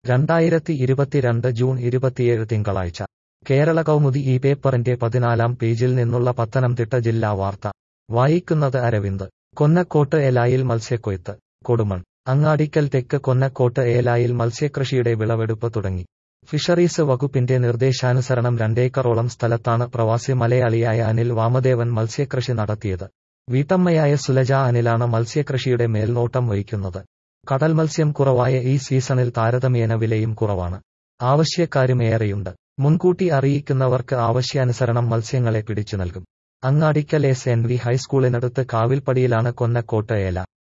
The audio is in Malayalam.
രണ്ടായിരത്തി ഇരുപത്തിരണ്ട് ജൂൺ ഇരുപത്തിയേഴ് തിങ്കളാഴ്ച കേരള കൗമുദി ഈ പേപ്പറിന്റെ പതിനാലാം പേജിൽ നിന്നുള്ള പത്തനംതിട്ട ജില്ലാ വാർത്ത വായിക്കുന്നത് അരവിന്ദ് കൊന്നക്കോട്ട് ഏലായിൽ മത്സ്യക്കൊയ്ത്ത് കൊടുമൺ അങ്ങാടിക്കൽ തെക്ക് കൊന്നക്കോട്ട് ഏലായിൽ മത്സ്യകൃഷിയുടെ വിളവെടുപ്പ് തുടങ്ങി ഫിഷറീസ് വകുപ്പിന്റെ നിർദ്ദേശാനുസരണം രണ്ടേക്കറോളം സ്ഥലത്താണ് പ്രവാസി മലയാളിയായ അനിൽ വാമദേവൻ മത്സ്യകൃഷി നടത്തിയത് വീട്ടമ്മയായ സുലജ അനിലാണ് മത്സ്യകൃഷിയുടെ മേൽനോട്ടം വഹിക്കുന്നത് കടൽ മത്സ്യം കുറവായ ഈ സീസണിൽ താരതമ്യേന വിലയും കുറവാണ് ആവശ്യക്കാരും ഏറെയുണ്ട് മുൻകൂട്ടി അറിയിക്കുന്നവർക്ക് ആവശ്യാനുസരണം മത്സ്യങ്ങളെ പിടിച്ചു നൽകും അങ്ങാടിക്കൽ എസ് എൻ വി ഹൈസ്കൂളിനടുത്ത് കാവിൽപ്പടിയിലാണ് കൊന്നക്കോട്ട് ഏല